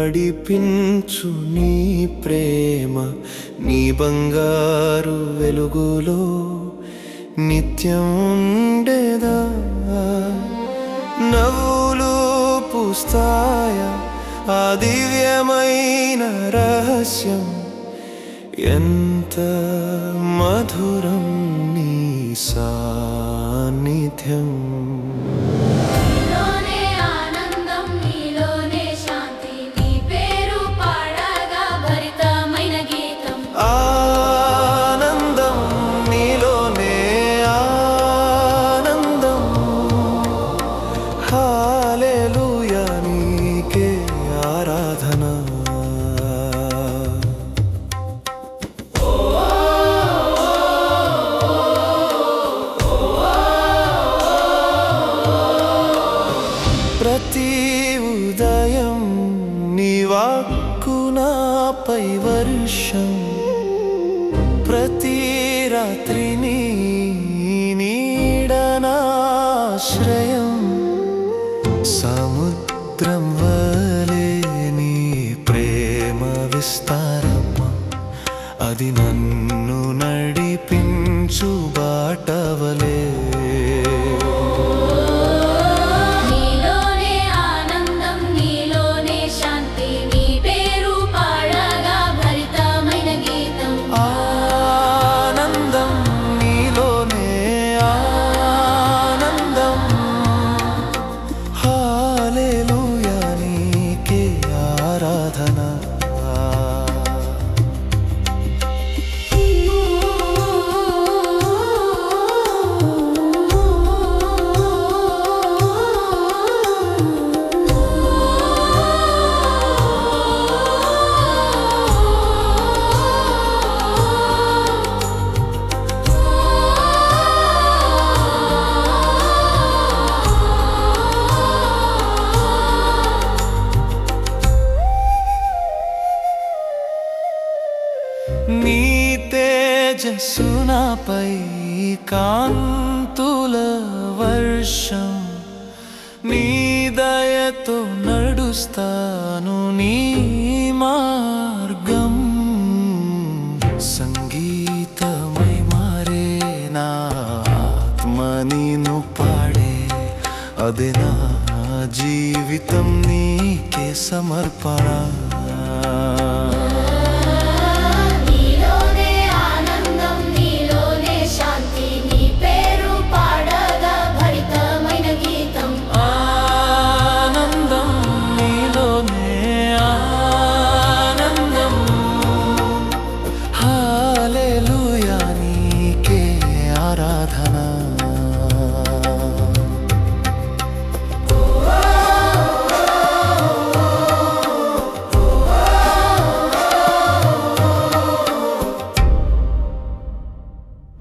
నడిపించు నీ ప్రేమ నీ బంగారు వెలుగులో నిత్యం ఉండేదా నవ్వులు పూస్తాయ ఆ దివ్యమైన రహస్యం ఎంత మధురం నీ సాన్నిధ్యం నీలోనే ఆనందం నీలోనే శాంతి నీ పేరు పాడగా భరితమైన గీతం ఆనందం నీలోనే ఆనందం హాలేలుయా నీకే ఆరాధన ప్రతి ఉదయం నీ వాక్కు నాపై వర్షం ప్రతి రాత్రిని నీడనాశ్రయం సముద్రం వలె నీ ప్రేమ విస్తారమ్మ అది నన్ను నడిపించు బాటవలే నీలోనే ఆనందం నీలోనే శాంతి నీ పేరు పాడగా భరితమైన గీతం ఆనందం నీలోనే ఆనందం హాలేలుయా నీకే ఆరాధన నీ తేజస్సు నాపై కాంతుల వర్షం నీ దయతో నడుస్తాను నీ మార్గం సంగీతమై మారే నా ఆత్మ నీను పాడే అదే నా జీవితం నీకే సమర్పణ